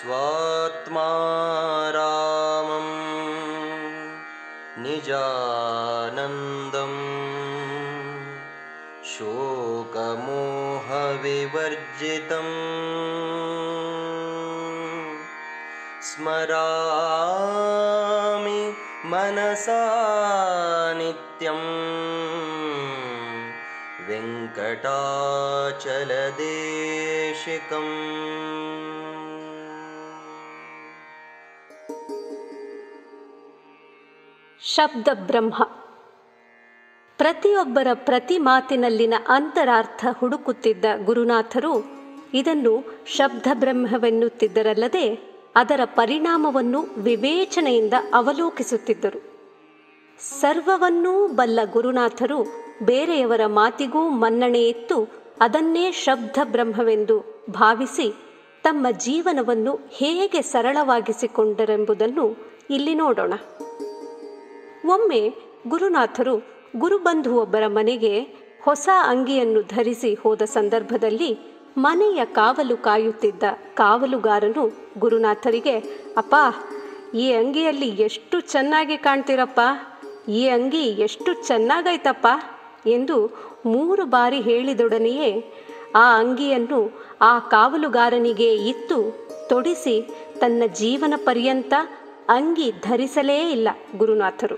स्वात्मा रामं निजानन्दम् शोकमोहविवर्जितम् स्मरामि मनसा नित्यम् वेङ्कटाचलदेशिकम् ಶಬ್ದ ಬ್ರಹ್ಮ ಪ್ರತಿಯೊಬ್ಬರ ಪ್ರತಿ ಮಾತಿನಲ್ಲಿನ ಅಂತರಾರ್ಥ ಹುಡುಕುತ್ತಿದ್ದ ಗುರುನಾಥರು ಇದನ್ನು ಶಬ್ದ ಬ್ರಹ್ಮವೆನ್ನುತ್ತಿದ್ದರಲ್ಲದೆ ಅದರ ಪರಿಣಾಮವನ್ನು ವಿವೇಚನೆಯಿಂದ ಅವಲೋಕಿಸುತ್ತಿದ್ದರು ಸರ್ವವನ್ನೂ ಬಲ್ಲ ಗುರುನಾಥರು ಬೇರೆಯವರ ಮಾತಿಗೂ ಮನ್ನಣೆ ಇತ್ತು ಅದನ್ನೇ ಶಬ್ದ ಬ್ರಹ್ಮವೆಂದು ಭಾವಿಸಿ ತಮ್ಮ ಜೀವನವನ್ನು ಹೇಗೆ ಸರಳವಾಗಿಸಿಕೊಂಡರೆಂಬುದನ್ನು ಇಲ್ಲಿ ನೋಡೋಣ ಒಮ್ಮೆ ಗುರುನಾಥರು ಗುರುಬಂಧು ಒಬ್ಬರ ಮನೆಗೆ ಹೊಸ ಅಂಗಿಯನ್ನು ಧರಿಸಿ ಹೋದ ಸಂದರ್ಭದಲ್ಲಿ ಮನೆಯ ಕಾವಲು ಕಾಯುತ್ತಿದ್ದ ಕಾವಲುಗಾರನು ಗುರುನಾಥರಿಗೆ ಅಪ್ಪ ಈ ಅಂಗಿಯಲ್ಲಿ ಎಷ್ಟು ಚೆನ್ನಾಗಿ ಕಾಣ್ತೀರಪ್ಪ ಈ ಅಂಗಿ ಎಷ್ಟು ಚೆನ್ನಾಗೈತಪ್ಪ ಎಂದು ಮೂರು ಬಾರಿ ಹೇಳಿದೊಡನೆಯೇ ಆ ಅಂಗಿಯನ್ನು ಆ ಕಾವಲುಗಾರನಿಗೆ ಇತ್ತು ತೊಡಿಸಿ ತನ್ನ ಜೀವನ ಪರ್ಯಂತ ಅಂಗಿ ಧರಿಸಲೇ ಇಲ್ಲ ಗುರುನಾಥರು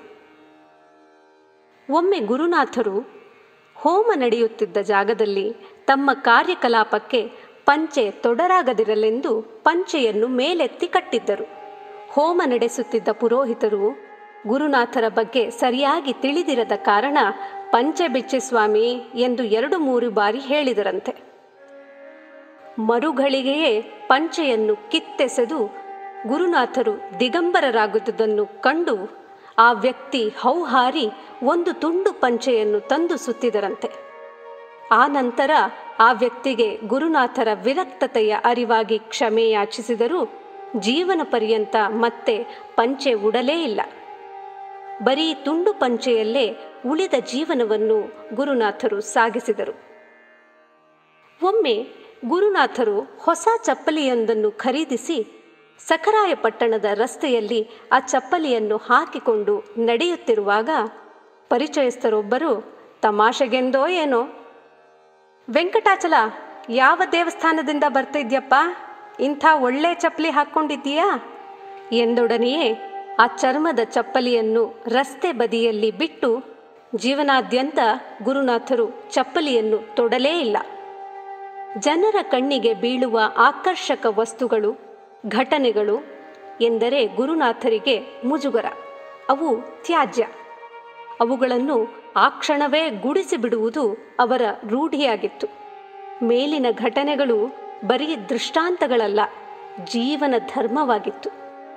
ಒಮ್ಮೆ ಗುರುನಾಥರು ಹೋಮ ನಡೆಯುತ್ತಿದ್ದ ಜಾಗದಲ್ಲಿ ತಮ್ಮ ಕಾರ್ಯಕಲಾಪಕ್ಕೆ ಪಂಚೆ ತೊಡರಾಗದಿರಲೆಂದು ಪಂಚೆಯನ್ನು ಮೇಲೆತ್ತಿ ಕಟ್ಟಿದ್ದರು ಹೋಮ ನಡೆಸುತ್ತಿದ್ದ ಪುರೋಹಿತರು ಗುರುನಾಥರ ಬಗ್ಗೆ ಸರಿಯಾಗಿ ತಿಳಿದಿರದ ಕಾರಣ ಪಂಚೆ ಬಿಚ್ಚಿ ಸ್ವಾಮಿ ಎಂದು ಎರಡು ಮೂರು ಬಾರಿ ಹೇಳಿದರಂತೆ ಮರುಗಳಿಗೆಯೇ ಪಂಚೆಯನ್ನು ಕಿತ್ತೆಸೆದು ಗುರುನಾಥರು ದಿಗಂಬರರಾಗುವುದನ್ನು ಕಂಡು ಆ ವ್ಯಕ್ತಿ ಹೌಹಾರಿ ಒಂದು ತುಂಡು ಪಂಚೆಯನ್ನು ತಂದು ಸುತ್ತಿದರಂತೆ ಆ ನಂತರ ಆ ವ್ಯಕ್ತಿಗೆ ಗುರುನಾಥರ ವಿರಕ್ತತೆಯ ಅರಿವಾಗಿ ಕ್ಷಮೆ ಯಾಚಿಸಿದರೂ ಜೀವನ ಪರ್ಯಂತ ಮತ್ತೆ ಪಂಚೆ ಉಡಲೇ ಇಲ್ಲ ಬರೀ ತುಂಡು ಪಂಚೆಯಲ್ಲೇ ಉಳಿದ ಜೀವನವನ್ನು ಗುರುನಾಥರು ಸಾಗಿಸಿದರು ಒಮ್ಮೆ ಗುರುನಾಥರು ಹೊಸ ಚಪ್ಪಲಿಯೊಂದನ್ನು ಖರೀದಿಸಿ ಸಖರಾಯಪಟ್ಟಣದ ರಸ್ತೆಯಲ್ಲಿ ಆ ಚಪ್ಪಲಿಯನ್ನು ಹಾಕಿಕೊಂಡು ನಡೆಯುತ್ತಿರುವಾಗ ಪರಿಚಯಸ್ಥರೊಬ್ಬರು ತಮಾಷೆಗೆಂದೋ ಏನೋ ವೆಂಕಟಾಚಲ ಯಾವ ದೇವಸ್ಥಾನದಿಂದ ಬರ್ತಿದ್ಯಪ್ಪ ಇಂಥ ಒಳ್ಳೆ ಚಪ್ಪಲಿ ಹಾಕ್ಕೊಂಡಿದ್ದೀಯಾ ಎಂದೊಡನೆಯೇ ಆ ಚರ್ಮದ ಚಪ್ಪಲಿಯನ್ನು ರಸ್ತೆ ಬದಿಯಲ್ಲಿ ಬಿಟ್ಟು ಜೀವನಾದ್ಯಂತ ಗುರುನಾಥರು ಚಪ್ಪಲಿಯನ್ನು ತೊಡಲೇ ಇಲ್ಲ ಜನರ ಕಣ್ಣಿಗೆ ಬೀಳುವ ಆಕರ್ಷಕ ವಸ್ತುಗಳು ಘಟನೆಗಳು ಎಂದರೆ ಗುರುನಾಥರಿಗೆ ಮುಜುಗರ ಅವು ತ್ಯಾಜ್ಯ ಅವುಗಳನ್ನು ಆ ಕ್ಷಣವೇ ಗುಡಿಸಿ ಬಿಡುವುದು ಅವರ ರೂಢಿಯಾಗಿತ್ತು ಮೇಲಿನ ಘಟನೆಗಳು ಬರೀ ದೃಷ್ಟಾಂತಗಳಲ್ಲ ಜೀವನ ಧರ್ಮವಾಗಿತ್ತು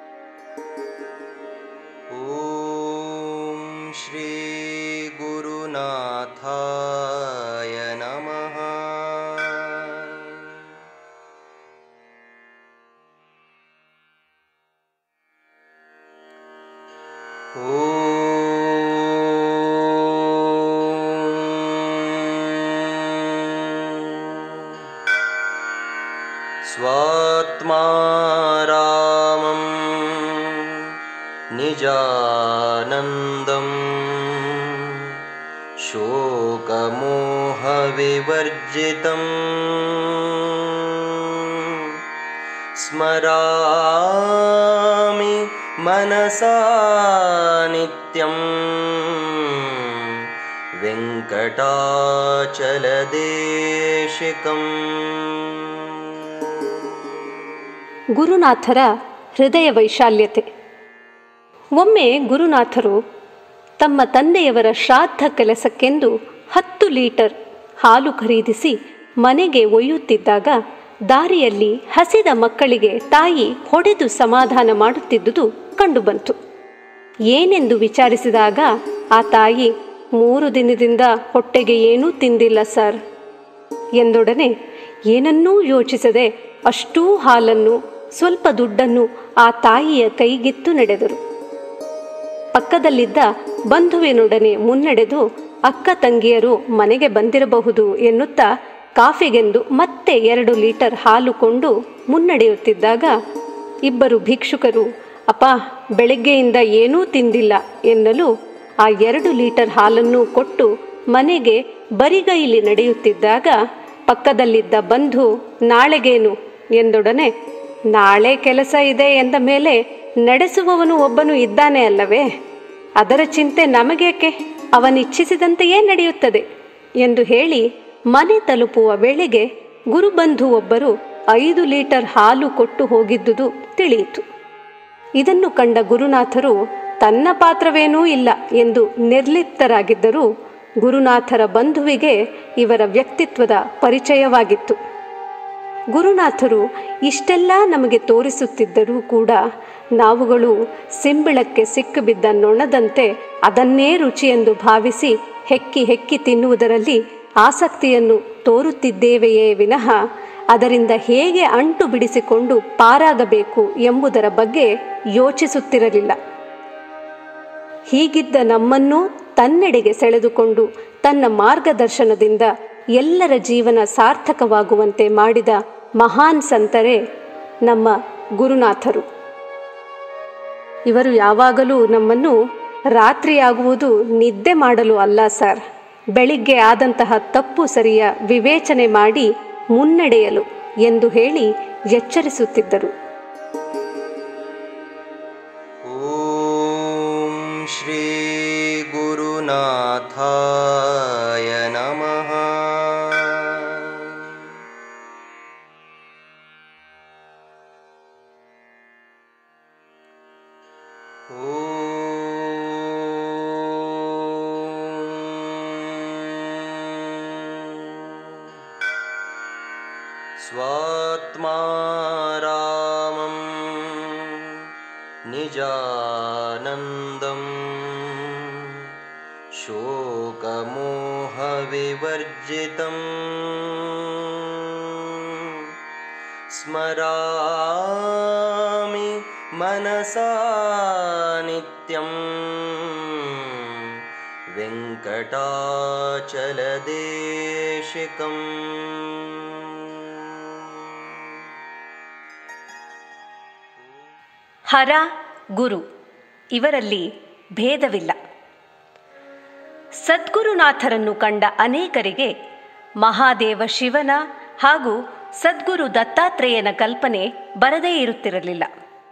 ॐ श्रीगुरुनाथाय नमः स्वात्मा रामं निजानन्दम् शोकमोहविवर्जितम् स्मरामि मनसा नित्यम् वेङ्कटाचलदेशिकम् ಗುರುನಾಥರ ಹೃದಯ ವೈಶಾಲ್ಯತೆ ಒಮ್ಮೆ ಗುರುನಾಥರು ತಮ್ಮ ತಂದೆಯವರ ಶ್ರಾದ್ದ ಕೆಲಸಕ್ಕೆಂದು ಹತ್ತು ಲೀಟರ್ ಹಾಲು ಖರೀದಿಸಿ ಮನೆಗೆ ಒಯ್ಯುತ್ತಿದ್ದಾಗ ದಾರಿಯಲ್ಲಿ ಹಸಿದ ಮಕ್ಕಳಿಗೆ ತಾಯಿ ಹೊಡೆದು ಸಮಾಧಾನ ಮಾಡುತ್ತಿದ್ದುದು ಕಂಡುಬಂತು ಏನೆಂದು ವಿಚಾರಿಸಿದಾಗ ಆ ತಾಯಿ ಮೂರು ದಿನದಿಂದ ಹೊಟ್ಟೆಗೆ ಏನೂ ತಿಂದಿಲ್ಲ ಸರ್ ಎಂದೊಡನೆ ಏನನ್ನೂ ಯೋಚಿಸದೆ ಅಷ್ಟೂ ಹಾಲನ್ನು ಸ್ವಲ್ಪ ದುಡ್ಡನ್ನು ಆ ತಾಯಿಯ ಕೈಗಿತ್ತು ನಡೆದರು ಪಕ್ಕದಲ್ಲಿದ್ದ ಬಂಧುವಿನೊಡನೆ ಮುನ್ನಡೆದು ಅಕ್ಕ ತಂಗಿಯರು ಮನೆಗೆ ಬಂದಿರಬಹುದು ಎನ್ನುತ್ತಾ ಕಾಫಿಗೆಂದು ಮತ್ತೆ ಎರಡು ಲೀಟರ್ ಹಾಲು ಕೊಂಡು ಮುನ್ನಡೆಯುತ್ತಿದ್ದಾಗ ಇಬ್ಬರು ಭಿಕ್ಷುಕರು ಅಪ್ಪ ಬೆಳಗ್ಗೆಯಿಂದ ಏನೂ ತಿಂದಿಲ್ಲ ಎನ್ನಲು ಆ ಎರಡು ಲೀಟರ್ ಹಾಲನ್ನು ಕೊಟ್ಟು ಮನೆಗೆ ಬರಿಗೈಲಿ ನಡೆಯುತ್ತಿದ್ದಾಗ ಪಕ್ಕದಲ್ಲಿದ್ದ ಬಂಧು ನಾಳೆಗೇನು ಎಂದೊಡನೆ ನಾಳೆ ಕೆಲಸ ಇದೆ ಎಂದ ಮೇಲೆ ನಡೆಸುವವನು ಒಬ್ಬನು ಇದ್ದಾನೆ ಅಲ್ಲವೇ ಅದರ ಚಿಂತೆ ನಮಗೇಕೆ ಅವನಿಚ್ಛಿಸಿದಂತೆಯೇ ನಡೆಯುತ್ತದೆ ಎಂದು ಹೇಳಿ ಮನೆ ತಲುಪುವ ವೇಳೆಗೆ ಗುರುಬಂಧು ಒಬ್ಬರು ಐದು ಲೀಟರ್ ಹಾಲು ಕೊಟ್ಟು ಹೋಗಿದ್ದುದು ತಿಳಿಯಿತು ಇದನ್ನು ಕಂಡ ಗುರುನಾಥರು ತನ್ನ ಪಾತ್ರವೇನೂ ಇಲ್ಲ ಎಂದು ನಿರ್ಲಿಪ್ತರಾಗಿದ್ದರೂ ಗುರುನಾಥರ ಬಂಧುವಿಗೆ ಇವರ ವ್ಯಕ್ತಿತ್ವದ ಪರಿಚಯವಾಗಿತ್ತು ಗುರುನಾಥರು ಇಷ್ಟೆಲ್ಲ ನಮಗೆ ತೋರಿಸುತ್ತಿದ್ದರೂ ಕೂಡ ನಾವುಗಳು ಸಿಂಬಿಳಕ್ಕೆ ಸಿಕ್ಕಿಬಿದ್ದ ನೊಣದಂತೆ ಅದನ್ನೇ ರುಚಿಯೆಂದು ಭಾವಿಸಿ ಹೆಕ್ಕಿ ಹೆಕ್ಕಿ ತಿನ್ನುವುದರಲ್ಲಿ ಆಸಕ್ತಿಯನ್ನು ತೋರುತ್ತಿದ್ದೇವೆಯೇ ವಿನಃ ಅದರಿಂದ ಹೇಗೆ ಅಂಟು ಬಿಡಿಸಿಕೊಂಡು ಪಾರಾಗಬೇಕು ಎಂಬುದರ ಬಗ್ಗೆ ಯೋಚಿಸುತ್ತಿರಲಿಲ್ಲ ಹೀಗಿದ್ದ ನಮ್ಮನ್ನೂ ತನ್ನೆಡೆಗೆ ಸೆಳೆದುಕೊಂಡು ತನ್ನ ಮಾರ್ಗದರ್ಶನದಿಂದ ಎಲ್ಲರ ಜೀವನ ಸಾರ್ಥಕವಾಗುವಂತೆ ಮಾಡಿದ ಮಹಾನ್ ಸಂತರೇ ನಮ್ಮ ಗುರುನಾಥರು ಇವರು ಯಾವಾಗಲೂ ನಮ್ಮನ್ನು ರಾತ್ರಿಯಾಗುವುದು ನಿದ್ದೆ ಮಾಡಲು ಅಲ್ಲ ಸರ್ ಬೆಳಿಗ್ಗೆ ಆದಂತಹ ತಪ್ಪು ಸರಿಯ ವಿವೇಚನೆ ಮಾಡಿ ಮುನ್ನಡೆಯಲು ಎಂದು ಹೇಳಿ ಎಚ್ಚರಿಸುತ್ತಿದ್ದರು ॐ श्रीगुरुनाथाय नमः स्वात्मा रामं निजानन्दम् शोकमोहविवर्जितम् स्मरामि मनसा नित्यम् वेङ्कटाचलदेशिकम् ಹರ ಗುರು ಇವರಲ್ಲಿ ಭೇದವಿಲ್ಲ ಸದ್ಗುರುನಾಥರನ್ನು ಕಂಡ ಅನೇಕರಿಗೆ ಮಹಾದೇವ ಶಿವನ ಹಾಗೂ ಸದ್ಗುರು ದತ್ತಾತ್ರೇಯನ ಕಲ್ಪನೆ ಬರದೇ ಇರುತ್ತಿರಲಿಲ್ಲ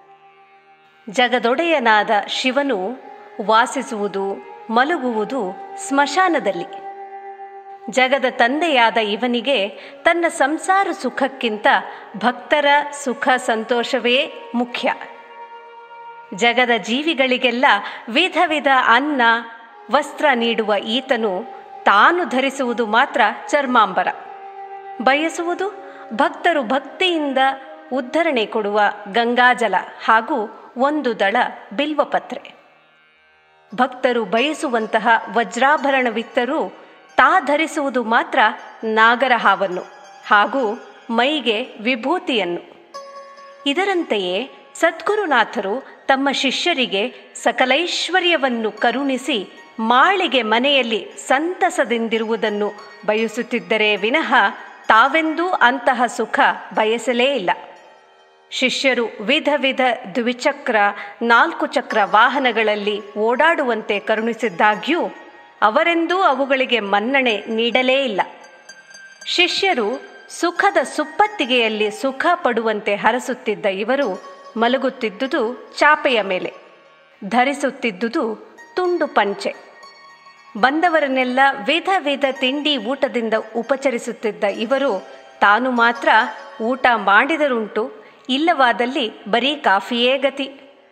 ಜಗದೊಡೆಯನಾದ ಶಿವನು ವಾಸಿಸುವುದು ಮಲಗುವುದು ಸ್ಮಶಾನದಲ್ಲಿ ಜಗದ ತಂದೆಯಾದ ಇವನಿಗೆ ತನ್ನ ಸಂಸಾರ ಸುಖಕ್ಕಿಂತ ಭಕ್ತರ ಸುಖ ಸಂತೋಷವೇ ಮುಖ್ಯ ಜಗದ ಜೀವಿಗಳಿಗೆಲ್ಲ ವಿಧ ವಿಧ ಅನ್ನ ವಸ್ತ್ರ ನೀಡುವ ಈತನು ತಾನು ಧರಿಸುವುದು ಮಾತ್ರ ಚರ್ಮಾಂಬರ ಬಯಸುವುದು ಭಕ್ತರು ಭಕ್ತಿಯಿಂದ ಉದ್ಧರಣೆ ಕೊಡುವ ಗಂಗಾಜಲ ಹಾಗೂ ಒಂದು ದಳ ಬಿಲ್ವಪತ್ರೆ ಭಕ್ತರು ಬಯಸುವಂತಹ ವಜ್ರಾಭರಣವಿತ್ತರೂ ತಾ ಧರಿಸುವುದು ಮಾತ್ರ ನಾಗರಹಾವನ್ನು ಹಾಗೂ ಮೈಗೆ ವಿಭೂತಿಯನ್ನು ಇದರಂತೆಯೇ ಸದ್ಗುರುನಾಥರು ತಮ್ಮ ಶಿಷ್ಯರಿಗೆ ಸಕಲೈಶ್ವರ್ಯವನ್ನು ಕರುಣಿಸಿ ಮಾಳಿಗೆ ಮನೆಯಲ್ಲಿ ಸಂತಸದಿಂದಿರುವುದನ್ನು ಬಯಸುತ್ತಿದ್ದರೆ ವಿನಃ ತಾವೆಂದೂ ಅಂತಹ ಸುಖ ಬಯಸಲೇ ಇಲ್ಲ ಶಿಷ್ಯರು ವಿಧ ವಿಧ ದ್ವಿಚಕ್ರ ನಾಲ್ಕು ಚಕ್ರ ವಾಹನಗಳಲ್ಲಿ ಓಡಾಡುವಂತೆ ಕರುಣಿಸಿದ್ದಾಗ್ಯೂ ಅವರೆಂದೂ ಅವುಗಳಿಗೆ ಮನ್ನಣೆ ನೀಡಲೇ ಇಲ್ಲ ಶಿಷ್ಯರು ಸುಖದ ಸುಪ್ಪತ್ತಿಗೆಯಲ್ಲಿ ಸುಖ ಪಡುವಂತೆ ಹರಸುತ್ತಿದ್ದ ಇವರು ಮಲಗುತ್ತಿದ್ದುದು ಚಾಪೆಯ ಮೇಲೆ ಧರಿಸುತ್ತಿದ್ದುದು ತುಂಡು ಪಂಚೆ ಬಂದವರನ್ನೆಲ್ಲ ವಿಧ ವಿಧ ತಿಂಡಿ ಊಟದಿಂದ ಉಪಚರಿಸುತ್ತಿದ್ದ ಇವರು ತಾನು ಮಾತ್ರ ಊಟ ಮಾಡಿದರುಂಟು ಇಲ್ಲವಾದಲ್ಲಿ ಬರೀ ಕಾಫಿಯೇ ಗತಿ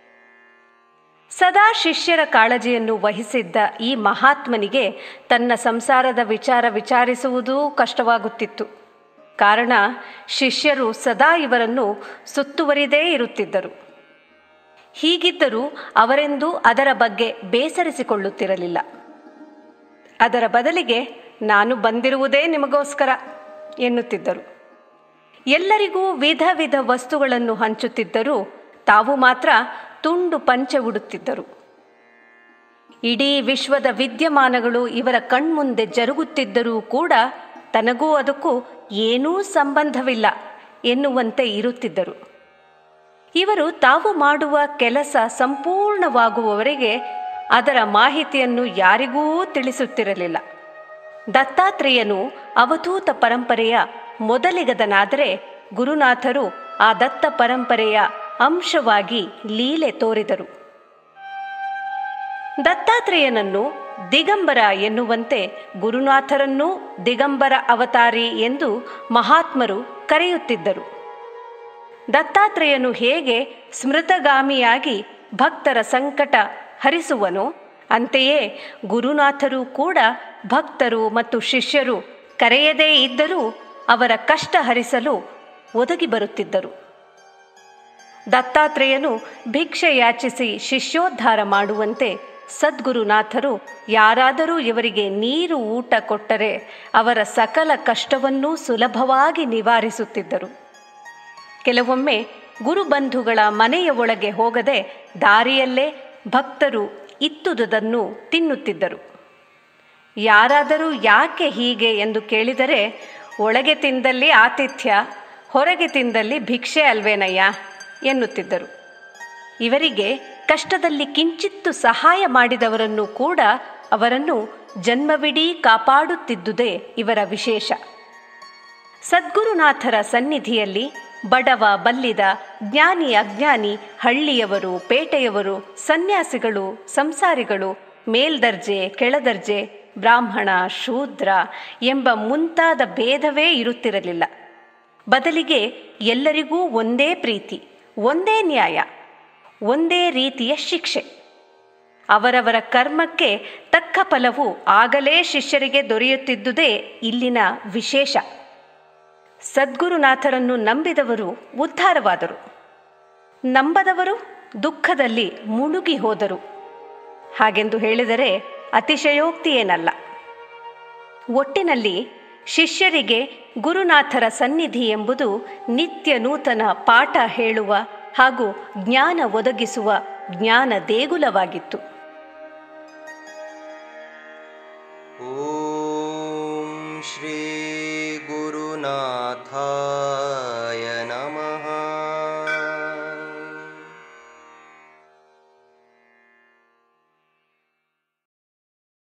ಸದಾ ಶಿಷ್ಯರ ಕಾಳಜಿಯನ್ನು ವಹಿಸಿದ್ದ ಈ ಮಹಾತ್ಮನಿಗೆ ತನ್ನ ಸಂಸಾರದ ವಿಚಾರ ವಿಚಾರಿಸುವುದೂ ಕಷ್ಟವಾಗುತ್ತಿತ್ತು ಕಾರಣ ಶಿಷ್ಯರು ಸದಾ ಇವರನ್ನು ಸುತ್ತುವರಿದೇ ಇರುತ್ತಿದ್ದರು ಹೀಗಿದ್ದರೂ ಅವರೆಂದೂ ಅದರ ಬಗ್ಗೆ ಬೇಸರಿಸಿಕೊಳ್ಳುತ್ತಿರಲಿಲ್ಲ ಅದರ ಬದಲಿಗೆ ನಾನು ಬಂದಿರುವುದೇ ನಿಮಗೋಸ್ಕರ ಎನ್ನುತ್ತಿದ್ದರು ಎಲ್ಲರಿಗೂ ವಿಧ ವಿಧ ವಸ್ತುಗಳನ್ನು ಹಂಚುತ್ತಿದ್ದರೂ ತಾವು ಮಾತ್ರ ತುಂಡು ಪಂಚೆ ಉಡುತ್ತಿದ್ದರು ಇಡೀ ವಿಶ್ವದ ವಿದ್ಯಮಾನಗಳು ಇವರ ಕಣ್ಮುಂದೆ ಜರುಗುತ್ತಿದ್ದರೂ ಕೂಡ ತನಗೂ ಅದಕ್ಕೂ ಏನೂ ಸಂಬಂಧವಿಲ್ಲ ಎನ್ನುವಂತೆ ಇರುತ್ತಿದ್ದರು ಇವರು ತಾವು ಮಾಡುವ ಕೆಲಸ ಸಂಪೂರ್ಣವಾಗುವವರೆಗೆ ಅದರ ಮಾಹಿತಿಯನ್ನು ಯಾರಿಗೂ ತಿಳಿಸುತ್ತಿರಲಿಲ್ಲ ದತ್ತಾತ್ರೇಯನು ಅವಧೂತ ಪರಂಪರೆಯ ಮೊದಲಿಗದನಾದರೆ ಗುರುನಾಥರು ಆ ದತ್ತ ಪರಂಪರೆಯ ಅಂಶವಾಗಿ ಲೀಲೆ ತೋರಿದರು ದತ್ತಾತ್ರೇಯನನ್ನು ದಿಗಂಬರ ಎನ್ನುವಂತೆ ಗುರುನಾಥರನ್ನೂ ದಿಗಂಬರ ಅವತಾರಿ ಎಂದು ಮಹಾತ್ಮರು ಕರೆಯುತ್ತಿದ್ದರು ದತ್ತಾತ್ರೇಯನು ಹೇಗೆ ಸ್ಮೃತಗಾಮಿಯಾಗಿ ಭಕ್ತರ ಸಂಕಟ ಹರಿಸುವನೋ ಅಂತೆಯೇ ಗುರುನಾಥರು ಕೂಡ ಭಕ್ತರು ಮತ್ತು ಶಿಷ್ಯರು ಕರೆಯದೇ ಇದ್ದರೂ ಅವರ ಕಷ್ಟ ಹರಿಸಲು ಒದಗಿ ಬರುತ್ತಿದ್ದರು ದತ್ತಾತ್ರೇಯನು ಭಿಕ್ಷೆ ಯಾಚಿಸಿ ಶಿಷ್ಯೋದ್ಧಾರ ಮಾಡುವಂತೆ ಸದ್ಗುರುನಾಥರು ಯಾರಾದರೂ ಇವರಿಗೆ ನೀರು ಊಟ ಕೊಟ್ಟರೆ ಅವರ ಸಕಲ ಕಷ್ಟವನ್ನೂ ಸುಲಭವಾಗಿ ನಿವಾರಿಸುತ್ತಿದ್ದರು ಕೆಲವೊಮ್ಮೆ ಗುರುಬಂಧುಗಳ ಮನೆಯ ಒಳಗೆ ಹೋಗದೆ ದಾರಿಯಲ್ಲೇ ಭಕ್ತರು ಇತ್ತುದುದನ್ನು ತಿನ್ನುತ್ತಿದ್ದರು ಯಾರಾದರೂ ಯಾಕೆ ಹೀಗೆ ಎಂದು ಕೇಳಿದರೆ ಒಳಗೆ ತಿಂದಲ್ಲಿ ಆತಿಥ್ಯ ಹೊರಗೆ ತಿಂದಲ್ಲಿ ಭಿಕ್ಷೆ ಅಲ್ವೇನಯ್ಯ ಎನ್ನುತ್ತಿದ್ದರು ಇವರಿಗೆ ಕಷ್ಟದಲ್ಲಿ ಕಿಂಚಿತ್ತು ಸಹಾಯ ಮಾಡಿದವರನ್ನು ಕೂಡ ಅವರನ್ನು ಜನ್ಮವಿಡೀ ಕಾಪಾಡುತ್ತಿದ್ದುದೇ ಇವರ ವಿಶೇಷ ಸದ್ಗುರುನಾಥರ ಸನ್ನಿಧಿಯಲ್ಲಿ ಬಡವ ಬಲ್ಲಿದ ಜ್ಞಾನಿ ಅಜ್ಞಾನಿ ಹಳ್ಳಿಯವರು ಪೇಟೆಯವರು ಸನ್ಯಾಸಿಗಳು ಸಂಸಾರಿಗಳು ಮೇಲ್ದರ್ಜೆ ಕೆಳದರ್ಜೆ ಬ್ರಾಹ್ಮಣ ಶೂದ್ರ ಎಂಬ ಮುಂತಾದ ಭೇದವೇ ಇರುತ್ತಿರಲಿಲ್ಲ ಬದಲಿಗೆ ಎಲ್ಲರಿಗೂ ಒಂದೇ ಪ್ರೀತಿ ಒಂದೇ ನ್ಯಾಯ ಒಂದೇ ರೀತಿಯ ಶಿಕ್ಷೆ ಅವರವರ ಕರ್ಮಕ್ಕೆ ತಕ್ಕ ಫಲವು ಆಗಲೇ ಶಿಷ್ಯರಿಗೆ ದೊರೆಯುತ್ತಿದ್ದುದೇ ಇಲ್ಲಿನ ವಿಶೇಷ ಸದ್ಗುರುನಾಥರನ್ನು ನಂಬಿದವರು ಉದ್ಧಾರವಾದರು ನಂಬದವರು ದುಃಖದಲ್ಲಿ ಮುಳುಗಿ ಹೋದರು ಹಾಗೆಂದು ಹೇಳಿದರೆ ಅತಿಶಯೋಕ್ತಿಯೇನಲ್ಲ ಒಟ್ಟಿನಲ್ಲಿ ಶಿಷ್ಯರಿಗೆ ಗುರುನಾಥರ ಸನ್ನಿಧಿ ಎಂಬುದು ನಿತ್ಯ ನೂತನ ಪಾಠ ಹೇಳುವ ಹಾಗೂ ಜ್ಞಾನ ಒದಗಿಸುವ ಜ್ಞಾನ ದೇಗುಲವಾಗಿತ್ತು ॐ श्री